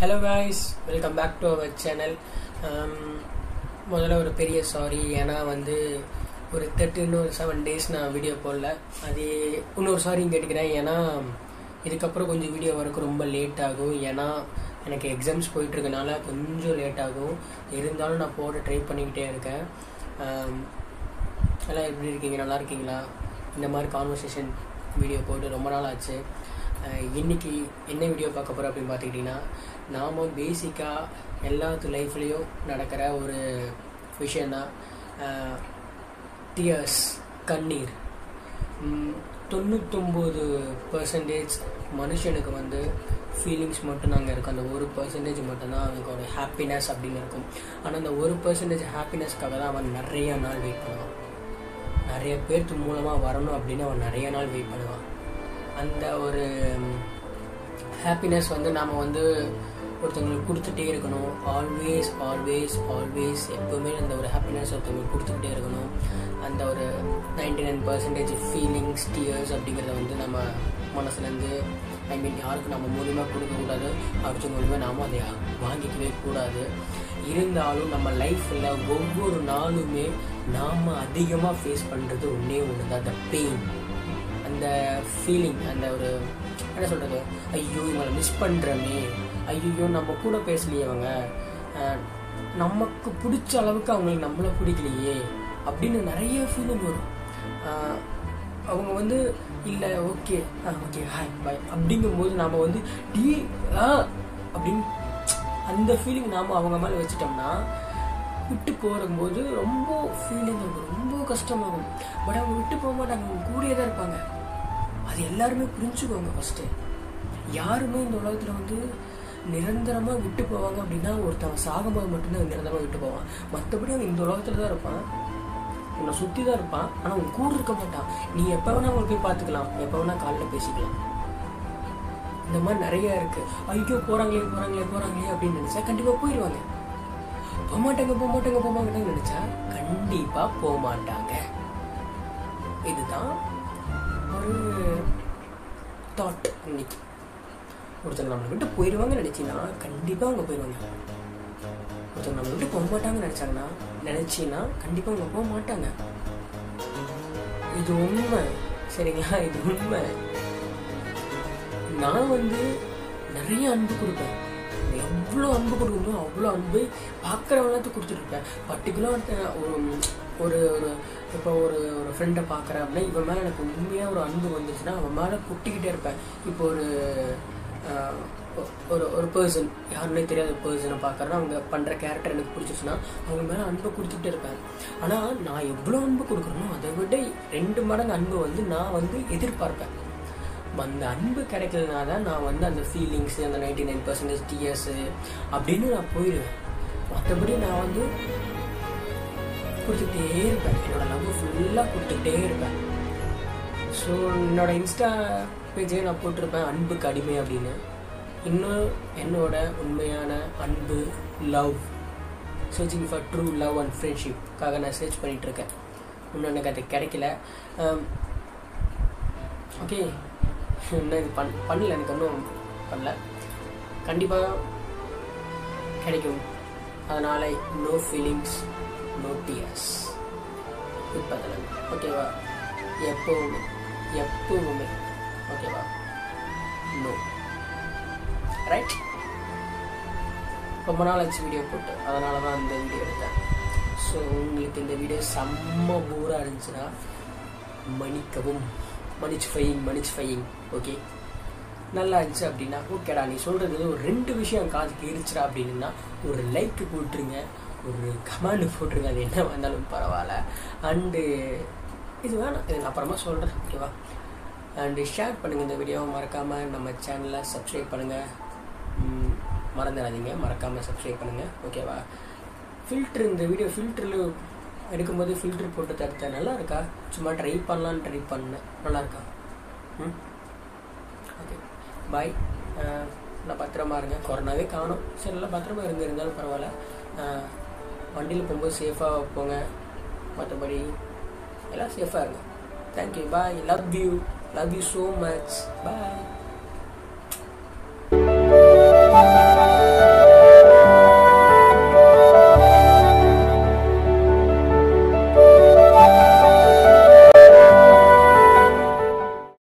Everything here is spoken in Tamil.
hello guys welcome back to our channel முதல்ல ஒரு பெரிய சாரி ஏன்னா வந்து ஒரு தேர்ட்டின் ஒரு செவன் டேஸ் நான் வீடியோ போடல அது இன்னொரு சாரி கேட்டுக்கிறேன் ஏன்னா இதுக்கப்புறம் கொஞ்சம் வீடியோ வரக்கு ரொம்ப லேட் ஆகும் ஏன்னா எனக்கு எக்ஸாம்ஸ் போயிட்டுருக்கனால கொஞ்சம் லேட் ஆகும் இருந்தாலும் நான் போட ட்ரை பண்ணிக்கிட்டே இருக்கேன் ஆம், எல்லாம் எப்படி இருக்கீங்க நல்லா இருக்கீங்களா இந்த மாதிரி கான்வர்சேஷன் வீடியோ போட்டு ரொம்ப நாள் ஆச்சு அஹ் இன்னைக்கு என்ன வீடியோ பார்க்க போகிறோம் அப்படின்னு பார்த்துக்கிட்டிங்கன்னா நாம் பேசிக்காக எல்லாத்து லைஃப்லேயும் நடக்கிற ஒரு விஷயந்தான் டியர்ஸ் கண்ணீர் ம், தொண்ணூத்தொம்பது பர்சன்டேஜ் மனுஷனுக்கு வந்து ஃபீலிங்ஸ் மட்டும் நாங்கள் இருக்கும் அந்த ஒரு பர்சன்டேஜ் மட்டும்தான் அவனுக்கு ஒரு ஹாப்பினஸ் அப்படின்னு இருக்கும் ஆனால் அந்த ஒரு பர்சன்டேஜ் ஹாப்பினஸ்க்காக தான் அவன் நிறைய நாள் வெயிட் பண்ணுவான் நிறைய பேர்த்து மூலமாக வரணும் அப்படின்னு அவன் நிறைய நாள் வெயிட் பண்ணுவான் அந்த ஒரு ஹாப்பினஸ் வந்து நாம் வந்து ஒருத்தவங்களுக்கு கொடுத்துட்டே இருக்கணும் ஆல்வேஸ் ஆல்வேஸ் ஆல்வேஸ் எப்போவுமே அந்த ஒரு ஹாப்பினஸ் ஒருத்தவங்களுக்கு கொடுத்துக்கிட்டே இருக்கணும் அந்த ஒரு ninety nine percentage feelings tears அப்படிங்கிறத வந்து நம்ம மனசுலேருந்து ஐ மீன் யாருக்கும் நம்ம மூலியமாக கொடுக்கக்கூடாது அடுத்த மூலியமாக நாம அதை வாங்கிக்கவே கூடாது இருந்தாலும் நம்ம லைஃப்பில் ஒவ்வொரு நாளுமே நாம் அதிகமாக ஃபேஸ் பண்ணுறது ஒன்றே ஒன்று தான் அந்த பெயின் அந்த ஃபீலிங் அந்த ஒரு என்ன சொல்கிறது ஐயோ இவங்களை மிஸ் பண்ணுறோமே ஐயோ நம்ம கூட பேசலையே அவங்க அஹ், நமக்கு பிடிச்ச அளவுக்கு அவங்களுக்கு நம்மளை பிடிக்கலையே அப்படின்னு நிறைய ஃபீலிங் வரும் அஹ், அவங்க வந்து இல்லை ஓகே ஓகே ஹாய் பாய் அப்படிங்கும்போது நாம் வந்து டீ ஆ அப்படின்னு அந்த ஃபீலிங் நாம் அவங்க மேலே வச்சுட்டோம்னா விட்டு போகும்போது ரொம்ப ஃபீலிங் இருக்கும் ரொம்ப கஷ்டமாகும் பட் அவங்க விட்டு போக மாட்டாங்க அவங்க கூடயே தான் இருப்பாங்க அது எல்லாருமே புரிஞ்சுக்கோங்க ஃபஸ்ட்டு யாருமே இந்த உலகத்தில் வந்து நிரந்தரமாக விட்டு போவாங்க அப்படின்னா ஒருத்தவன் சாகும்போது மட்டும்தான் நிரந்தரமாக விட்டு போவான் மற்றபடி அவன் இந்த உலகத்தில் தான் இருப்பான் உன்னை சுற்றி தான் இருப்பான் ஆனால் உன் கூட இருக்க மாட்டான் நீ எப்போ வேணா அவங்களை போய் பார்த்துக்கலாம் எப்போ வேணா காலையில் பேசிக்கலாம் இந்த மாதிரி நிறைய இருக்கு ஐயோ போறாங்களே போறாங்களே போறாங்களே அப்படின்னு நினைச்சா கண்டிப்பா போயிடுவாங்க போக மாட்டாங்க போக மாட்டாங்க போக மாட்டாங்கன்னு நினைச்சா கண்டிப்பா போக மாட்டாங்க இதுதான் ஒரு தாட் இன்னைக்கு ஒருத்தங்க நம்மளை விட்டு போயிடுவாங்கன்னு நினைச்சீங்கன்னா கண்டிப்பா அவங்க போயிடுவாங்க ஒருத்தங்க நம்மளை விட்டு போக மாட்டாங்கன்னு நினைச்சாங்கன்னா நினைச்சீங்கன்னா கண்டிப்பா அவங்க போக மாட்டாங்க இது உண்மை சரிங்களா இது உண்மை நான் வந்து நிறைய அன்பு கொடுப்பேன் எவ்வளோ அன்பு கொடுக்கணுமோ அவ்வளோ அன்பு பார்க்குறவங்களுக்கு கொடுத்துட்ருப்பேன் பர்டிகுலர் ஒரு ஒரு ஒரு இப்போ ஒரு ஒரு ஃப்ரெண்டை பார்க்குறேன் அப்படின்னா இவன் மேலே எனக்கு உண்மையாக ஒரு அன்பு வந்துச்சுன்னா அவன் மேலே குட்டிக்கிட்டே இருப்பேன் இப்போ ஒரு ஆஹ், ஒரு ஒரு பர்சன் யாருன்னே தெரியாத பர்சனை பார்க்குறேன்னா அவங்க பண்ணுற கேரக்டர் எனக்கு பிடிச்சிச்சுன்னா அவங்க மேலே அன்பை கொடுத்துக்கிட்டே இருப்பேன் ஆனால் நான் எவ்வளோ அன்பு கொடுக்குறேனோ அதை விட ரெண்டு மடங்கு அன்பு வந்து நான் வந்து எதிர்பார்ப்பேன் அந்த அன்பு கிடைக்கலனா தான் நான் வந்து அந்த ஃபீலிங்ஸு அந்த நைன்டி நைன் பர்சன்டேஜ் டிஎஸ்ஸு அப்படின்னு நான் போயிடுவேன் மற்றபடி நான் வந்து கொடுத்துக்கிட்டே இருப்பேன் என்னோட லவ் ஃபுல்லாக கொடுத்துக்கிட்டே இருப்பேன் ஸோ என்னோட இன்ஸ்டா பேஜே நான் போட்டிருப்பேன் அன்புக்கு அடிமை அப்படின்னு இன்னும் என்னோட உண்மையான அன்பு love searching for true love and ஃப்ரெண்ட்ஷிப்காக நான் சர்ச் பண்ணிட்டு இருக்கேன் இன்னும் எனக்கு அது கிடைக்கல ஓகே இன்னும் இது பண் பண்ணல எனக்கு இன்னும் பண்ணல கண்டிப்பாக கிடைக்கும் அதனால் நோ ஃபீலிங்ஸ் நோ டியர்ஸ் இப்போதில் ஓகேவா எப்போவுமே எப்போவுமே ஓகேவா நோ ரைட் ரொம்ப நாள் ஆச்சு வீடியோ போட்டு அதனால தான் இந்த வீடியோ எடுத்தேன் ஸோ உங்களுக்கு இந்த வீடியோ செம்ம போராக இருந்துச்சுன்னா மன்னிக்கவும் மன்னிச்சு ஃபையிங் மன்னிச்சு ஃபையிங் ஓகே நல்லா இருந்துச்சு அப்படின்னா ஓகேடா நீ சொல்கிறது ஒரு ரெண்டு விஷயம் காதுக்கு இருந்துச்சுடா அப்படின்னா ஒரு லைக் போட்டுருங்க ஒரு கமெண்ட் போட்டுருங்க அது என்ன வந்தாலும் பரவாயில்ல அண்டு இது வேணாம் இது நான் அப்புறமா சொல்கிறேன் ஓகேவா அண்டு ஷேர் பண்ணுங்கள் இந்த வீடியோவை மறக்காமல் நம்ம சேனலை சப்ஸ்கிரைப் பண்ணுங்கள் ம், மறந்துடாதீங்க மறக்காமல் சப்ஸ்கிரைப் பண்ணுங்கள் ஓகேவா ஃபில்ட்ரு இந்த வீடியோ ஃபில்டரில் எடுக்கும்போது ஃபில்டர் போட்டு தடுத்த நல்லா இருக்கா சும்மா ட்ரை பண்ணலான்னு ட்ரை பண்ணேன் நல்லா இருக்கா ம் ஓகே பாய் நல்லா பத்திரமா இருங்க கொரோனாவே காணும் சரி நல்லா பத்திரமா இருங்க இருந்தாலும் பரவாயில்ல அஹ், வண்டியில் போகும்போது சேஃபாக போங்க மற்றபடி எல்லாம் சேஃபாக இருங்க thank you bye love you love you so much bye